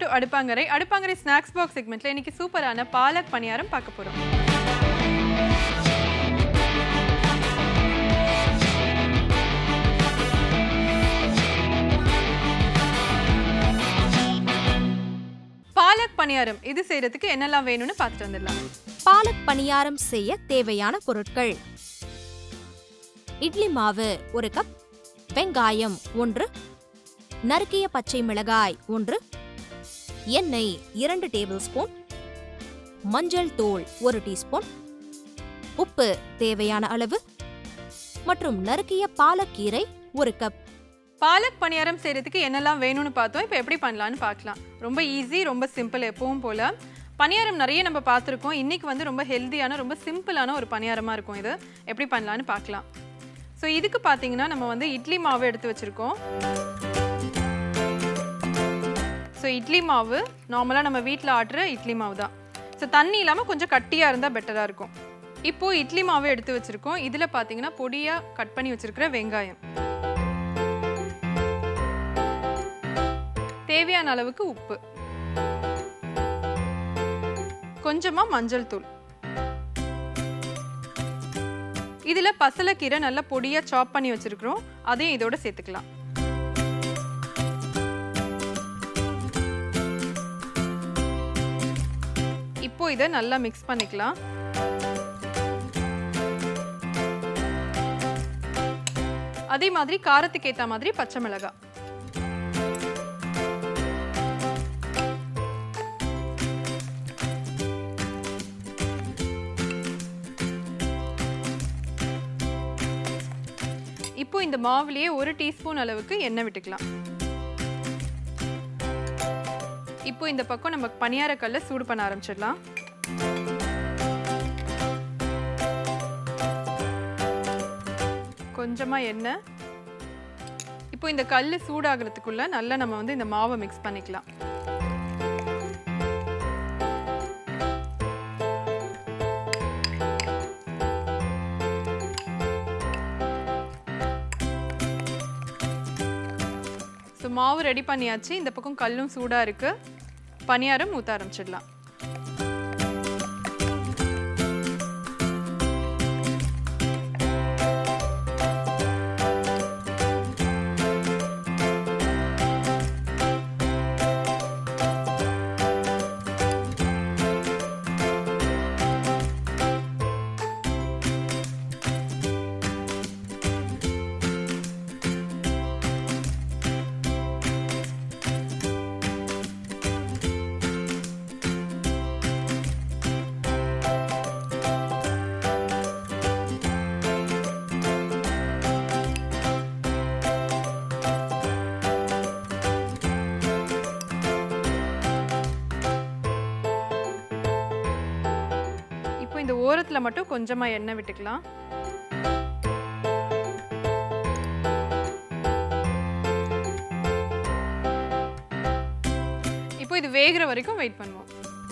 அடுப்பாங்கரை அடுப்பாங்கரை snacks box செக்மெண்ட்ல இன்னைக்கு சூப்பரான பாலக் பணியாரம் பார்க்க போறோம் பாலக் பணியாரம் இது செய்யறதுக்கு என்னெல்லாம் வேணும்னு பார்த்துட்டு வந்துடலாம் பாலக் பணியாரம் செய்ய தேவையான பொருட்கள் இட்லி மாவு ஒரு கப் வெங்காயம் ஒன்று நறுக்கிய பச்சை மிளகாய் ஒன்று எண்ணெய் இரண்டு டேபிள் ஸ்பூன் மஞ்சள் தூள் ஒரு டீஸ்பூன் உப்பு தேவையான அளவு மற்றும் நறுக்கிய பாலக்கீரை ஒரு கப் பாலக் பணியாரம் செய்யறதுக்கு என்னெல்லாம் வேணும்னு பார்த்தோம் இப்போ எப்படி பண்ணலாம்னு பார்க்கலாம் ரொம்ப ஈஸி ரொம்ப சிம்பிள் எப்பவும் போல பணியாரம் நிறைய நம்ம பார்த்துருக்கோம் இன்னைக்கு வந்து ரொம்ப ஹெல்தியான ரொம்ப சிம்பிளான ஒரு பணியாரமாக இருக்கும் இது எப்படி பண்ணலான்னு பார்க்கலாம் ஸோ இதுக்கு பார்த்தீங்கன்னா நம்ம வந்து இட்லி மாவு எடுத்து வச்சுருக்கோம் ஸோ இட்லி மாவு நார்மலாக நம்ம வீட்டில் ஆட்டுற இட்லி மாவு தான் ஸோ தண்ணி இல்லாமல் கொஞ்சம் கட்டியாக இருந்தால் பெட்டராக இருக்கும் இப்போது இட்லி மாவு எடுத்து வச்சுருக்கோம் இதில் பார்த்தீங்கன்னா பொடியாக கட் பண்ணி வச்சுருக்கிற வெங்காயம் தேவையான அளவுக்கு உப்பு கொஞ்சமா மஞ்சள் தூள் இதுல பசலைக்கீரை நல்லா பொடியா சாப் பண்ணி வச்சிருக்கிறோம் அதையும் இதோட சேர்த்துக்கலாம் இப்போ இதை நல்லா மிக்ஸ் பண்ணிக்கலாம் அதே மாதிரி காரத்துக்கு ஏத்த மாதிரி பச்சை மிளகாய் இப்போ இந்த மாவுலயே ஒரு டீஸ்பூன் அளவுக்கு எண்ணெய் விட்டுக்கலாம் இப்போ இந்த பக்கம் நம்ம பணியாரக்கல்ல சூடு பண்ண ஆரம்பிச்சிடலாம் கொஞ்சமா எண்ணெய் இப்போ இந்த கல் சூடாகிறதுக்குள்ள நல்லா நம்ம வந்து இந்த மாவை மிக்ஸ் பண்ணிக்கலாம் ஸோ மாவு ரெடி பண்ணியாச்சு இந்த பக்கம் கல்லும் சூடாக இருக்கு பணியாரம் ஊற்ற ஆரம்பிச்சிடலாம் இப்போ இந்த ஓரத்தில் மட்டும் கொஞ்சமாக எண்ணெய் விட்டுக்கலாம் இப்போ இது வேகிற வரைக்கும் வெயிட் பண்ணுவோம்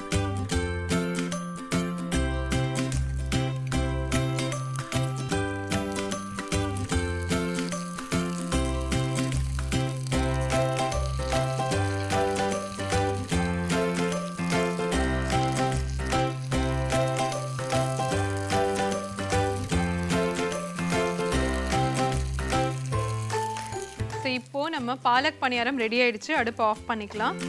ஸோ இப்போ நம்ம பாலக் பணியாரம் ரெடி ஆயிடுச்சு அடுப்பு ஆஃப் பண்ணிக்கலாம்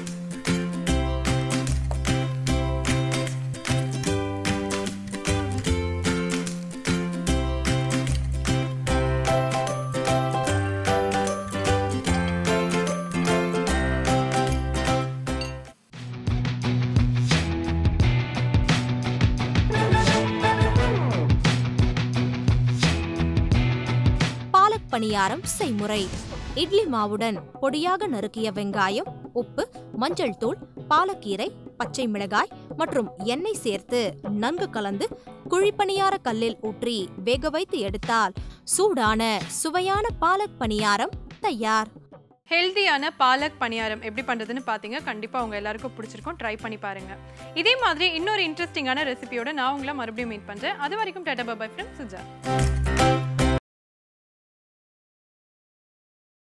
பாலக் பணியாரம் செய்முறை இட்லி மாவுடன் பொடியாக நறுக்கிய வெங்காயம் உப்பு மஞ்சள் தூள் பாலக்கீரை பச்சை மிளகாய் மற்றும் எண்ணெய் சேர்த்து நன்கு கலந்து குழிப்பணியார கல்லில் ஊற்றி வேக வைத்து எடுத்தால் சூடான சுவையான பாலக் பணியாரம் தயார் ஹெல்தியான பாலக் பணியாரம் எப்படி பண்ணுறதுன்னு பார்த்தீங்க கண்டிப்பாக உங்க எல்லாருக்கும் பிடிச்சிருக்கும் ட்ரை பண்ணி பாருங்க இதே மாதிரி இன்னொரு இன்ட்ரெஸ்டிங்கான ரெசிபியோட நான் உங்களை மறுபடியும் மீட் பண்ணுறேன் அது வரைக்கும் டாடா பாபாய் ஃப்ரம் சுஜா